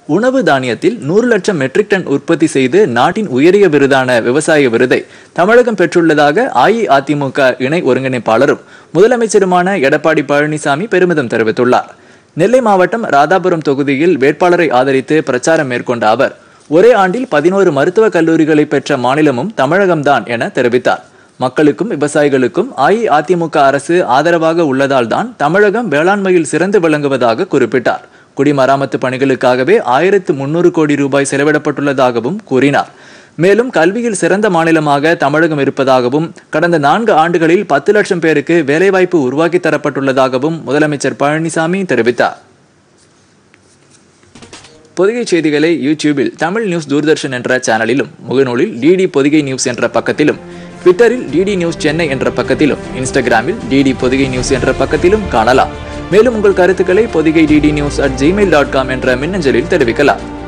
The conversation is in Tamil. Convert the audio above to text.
உணவு தானியத்தில் நூறு லட்சம் மெட்ரிக் டன் உற்பத்தி செய்து நாட்டின் உயரிய விருதான விவசாய விருதை தமிழகம் பெற்றுள்ளதாக அஇஅதிமுக இணை ஒருங்கிணைப்பாளரும் முதலமைச்சருமான எடப்பாடி பழனிசாமி பெருமிதம் தெரிவித்துள்ளார் நெல்லை மாவட்டம் ராதாபுரம் தொகுதியில் வேட்பாளரை ஆதரித்து பிரச்சாரம் மேற்கொண்ட அவர் ஒரே ஆண்டில் பதினோரு மருத்துவக் கல்லூரிகளை பெற்ற மாநிலமும் தமிழகம்தான் என தெரிவித்தார் மக்களுக்கும் விவசாயிகளுக்கும் அஇஅதிமுக அரசு ஆதரவாக உள்ளதால் தான் தமிழகம் வேளாண்மையில் சிறந்து விளங்குவதாக குறிப்பிட்டார் குடிமராமத்து பணிகளுக்காகவே ஆயிரத்து முன்னூறு கோடி ரூபாய் செலவிடப்பட்டுள்ளதாகவும் கூறினார் மேலும் கல்வியில் சிறந்த மாநிலமாக தமிழகம் இருப்பதாகவும் கடந்த நான்கு ஆண்டுகளில் பத்து லட்சம் பேருக்கு வேலைவாய்ப்பு உருவாக்கி தரப்பட்டுள்ளதாகவும் முதலமைச்சர் பழனிசாமி தெரிவித்தார் பொதிகை செய்திகளை யூடியூபில் தமிழ் நியூஸ் தூர்தர்ஷன் என்ற சேனலிலும் முகநூலில் டிடி பொதிகை நியூஸ் என்ற பக்கத்திலும் ட்விட்டரில் டிடி நியூஸ் சென்னை என்ற பக்கத்திலும் இன்ஸ்டாகிராமில் டிடி பொதிகை நியூஸ் என்ற பக்கத்திலும் காணலாம் மேலும் உங்கள் கருத்துக்களை Podhigai DD news at Gmail dot com என்ற மின்னஞ்சலில் தெரிவிக்கலாம்